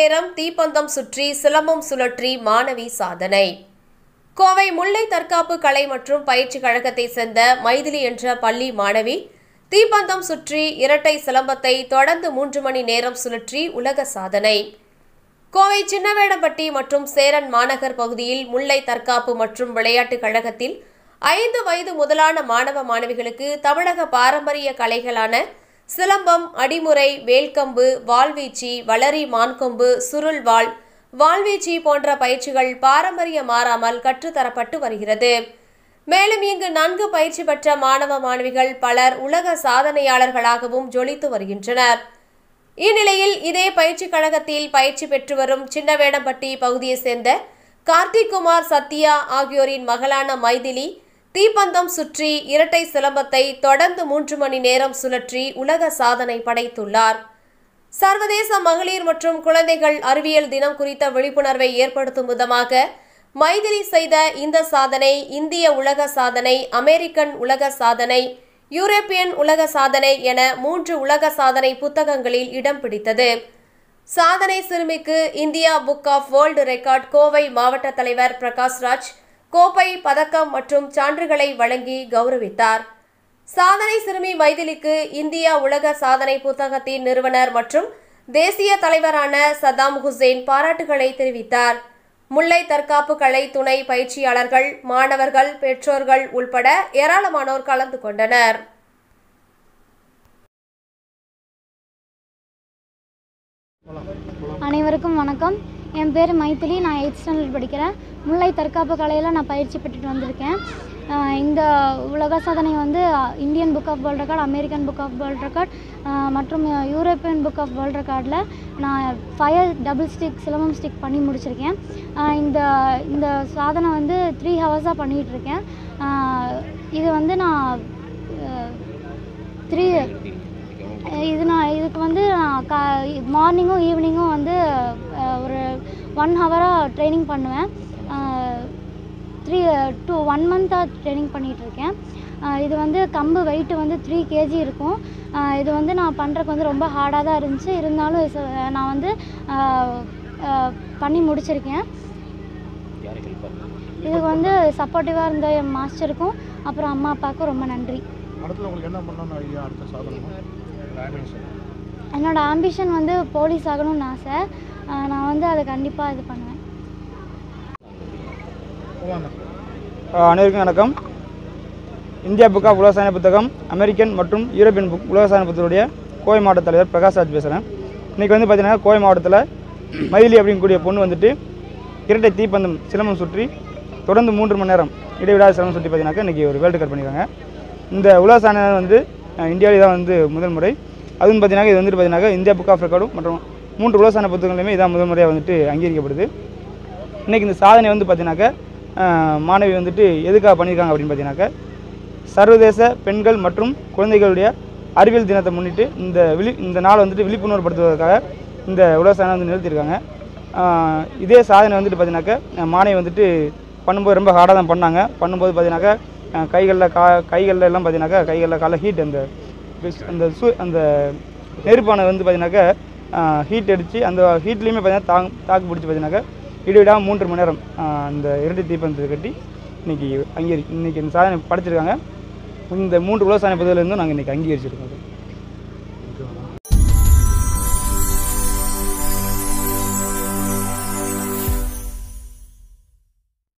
நேரம் தீப்பந்தம் சுற்றி சிலம்பம் சுழற்றி மாணவி சாதனை கோவை முல்லை தற்காப்பு கலை மற்றும் பயிற்சி கழகத்தை சேர்ந்த மைதிலி என்ற பள்ளி மாணவி தீப்பந்தம் சுற்றி இரட்டை சிலம்பத்தை தொடர்ந்து மூன்று மணி நேரம் சுழற்றி உலக சாதனை கோவை சின்னவேடம்பட்டி மற்றும் சேரன் மாநகர் பகுதியில் முல்லை தற்காப்பு மற்றும் விளையாட்டுக் கழகத்தில் ஐந்து வயது முதலான மாணவ மாணவிகளுக்கு தமிழக பாரம்பரிய கலைகளான சிலம்பம் அடிமுறை வேல்கம்பு வாள்வீச்சி வளரி மான்கொம்பு சுருள்வாள் வாள்வீச்சி போன்ற பயிற்சிகள் பாரம்பரிய மாறாமல் கற்றுத்தரப்பட்டு வருகிறது மேலும் இங்கு நன்கு பயிற்சி பெற்ற மாணவ மாணவிகள் பலர் உலக சாதனையாளர்களாகவும் ஜொலித்து வருகின்றனர் இந்நிலையில் இதே பயிற்சி கழகத்தில் பயிற்சி பெற்று வரும் சின்னவேடம்பட்டி பகுதியைச் சேர்ந்த கார்த்திக் குமார் சத்யா ஆகியோரின் மகளான மைதிலி தீப்பந்தம் சுற்றி இரட்டை சிலம்பத்தை தொடர்ந்து மூன்று மணி நேரம் சுழற்றி உலக சாதனை படைத்துள்ளார் சர்வதேச மகளிர் மற்றும் குழந்தைகள் அறிவியல் தினம் குறித்த விழிப்புணர்வை ஏற்படுத்தும் விதமாக மைதிலி செய்த இந்த சாதனை இந்திய உலக சாதனை அமெரிக்கன் உலக சாதனை யூரோப்பியன் உலக சாதனை என மூன்று உலக சாதனை புத்தகங்களில் இடம் பிடித்தது சாதனை சிறுமிக்கு India book of world record Kovai மாவட்ட தலைவர் பிரகாஷ்ராஜ் கோப்பை பதக்கம் மற்றும் சான்றுகளை வழங்கி கௌரவித்தார் சாதனை சிறுமி மைதிலிக்கு இந்தியா உலக சாதனை புத்தகத்தின் நிறுவனர் மற்றும் தேசிய தலைவரான சதாம் ஹுசேன் பாராட்டுகளை தெரிவித்தார் முல்லை தற்காப்பு கலை துணை பயிற்சியாளர்கள் மாணவர்கள் பெற்றோர்கள் உள்பட ஏராளமானோர் கலந்து கொண்டனர் அனைவருக்கும் வணக்கம் என் பேர் மைத்திலி நான் எயித் ஸ்டாண்டர்ட் படிக்கிறேன் முல்லை தற்காப்பு கலையில் நான் பயிற்சி பெற்றுட்டு வந்திருக்கேன் ஆஹ் இந்த உலக சாதனை வந்து Indian book of world record American book of world record மற்றும் யூரோப்பியன் புக் ஆஃப் வேர்ல்ட் ரெக்கார்டில் நான் fire double stick silambam stick பண்ணி முடிச்சிருக்கேன் ஆஹ் இந்த இந்த சாதனை வந்து த்ரீ ஹவர்ஸாக பண்ணிகிட்ருக்கேன் இது வந்து நான் த்ரீ இது நான் இதுக்கு வந்து நான் கா மார்னிங்கும் ஈவினிங்கும் வந்து அஹ், ஒரு ஒன் ஹவராக ட்ரைனிங் பண்ணுவேன் த்ரீ டூ ஒன் மந்த்தாக ட்ரைனிங் பண்ணிகிட்ருக்கேன் இது வந்து கம்பு வெயிட்டு வந்து த்ரீ கேஜி இருக்கும் அஹ், இது வந்து நான் பண்ணுறதுக்கு வந்து ரொம்ப ஹார்டாக தான் இருந்துச்சு இருந்தாலும் இது ச- நான் வந்து அஹ், அஹ், பண்ணி முடிச்சிருக்கேன் இதுக்கு வந்து சப்போர்ட்டிவாக இருந்த என் மாஸ்டருக்கும் அப்புறம் அம்மா அப்பாவுக்கும் ரொம்ப நன்றி அடுத்தது உங்களுக்கு என்ன பண்ணணும்னு ஐடியா அடுத்த சாதனை என்னோட ஆம்பிஷன் வந்து போலீஸ் ஆகணும்னு ஆசை அஹ் நான் வந்து அதை கண்டிப்பாக இது பண்ணுவேன் போவாங்க அஹ் அனைவருக்கும் வணக்கம் இந்தியா புக் ஆஃப் உலகசாதனை புத்தகம் அமெரிக்கன் மற்றும் யூரோப்பியன் புக் உலகசாதனை புத்தகத்துடைய கோவை மாவட்ட தலைவர் பிரகாஷ் ராஜ் பேசுகிறேன் இன்றைக்கி வந்து பார்த்தீங்கன்னா கோவை மாவட்டத்தில் மைதிலி அப்படிங்கக்கூடிய பொண்ணு வந்துட்டு இரட்டை தீப்பந்தம் சிலம்பம் சுற்றி தொடர்ந்து மூன்று மணி நேரம் இடைவிடாத சிலம்பம் சுற்றி பார்த்தீங்கன்னாக்கா இன்றைக்கி ஒரு வேர்ல்டு கப் பண்ணியிருக்காங்க இந்த உலக சாதனை வந்து அஹ், இந்தியாவிலே தான் வந்து முதல் முறை அதுவும் பார்த்தீங்கன்னா இது வந்துட்டு பார்த்தீங்கன்னா இந்தியா புக் ஆஃப் ரெக்கார்டும் மற்றும் மூன்று உலக சாதனை புத்தகங்களையுமே இதான் முதல் முறையாக வந்துட்டு அங்கீகரிக்கப்படுது இன்றைக்கி இந்த சாதனை வந்து பார்த்தீங்கன்னாக்கா அஹ், மாணவி வந்துட்டு எதுக்காக பண்ணியிருக்காங்க அப்படின்னு பார்த்தீங்கன்னாக்கா சர்வதேச பெண்கள் மற்றும் குழந்தைகளுடைய அறிவியல் தினத்தை முன்னிட்டு இந்த விழி இந்த நாள் வந்துட்டு விழிப்புணர்வு படுத்துவதற்காக இந்த உலக சாதனை வந்து நிறுத்தியிருக்காங்க அஹ், இதே சாதனை வந்துட்டு பார்த்தீங்கன்னாக்கா அஹ், மாணவி வந்துட்டு பண்ணும்போது ரொம்ப ஹார்டாக தான் பண்ணாங்க பண்ணும்போது பார்த்தீங்கன்னாக்கா அஹ், கைகளில் கா கைகளில் எல்லாம் பார்த்தீங்கன்னாக்கா கைகளில் கால ஹீட் அந்த பிஸ்- அந்த சு அந்த நெருப்பானது வந்து பார்த்தீங்கன்னாக்கா ஹீட் அடித்து அந்த ஹீட்லேயுமே பார்த்தீங்கன்னா தாங் தாக்கு பிடிச்சி பார்த்தீங்கன்னாக்கா இடைவிடாமல் மூன்று மணி நேரம் ஆஹ் அந்த இரண்டு தீப்பந்தத்தை கட்டி இன்றைக்கி அங்கீகரி இன்றைக்கி இந்த சாதனை படைச்சிருக்காங்க இந்த மூன்று உலக சாதனை பதிவிலிருந்தும் நாங்கள் இன்றைக்கி அங்கீகரிச்சிருக்கோம்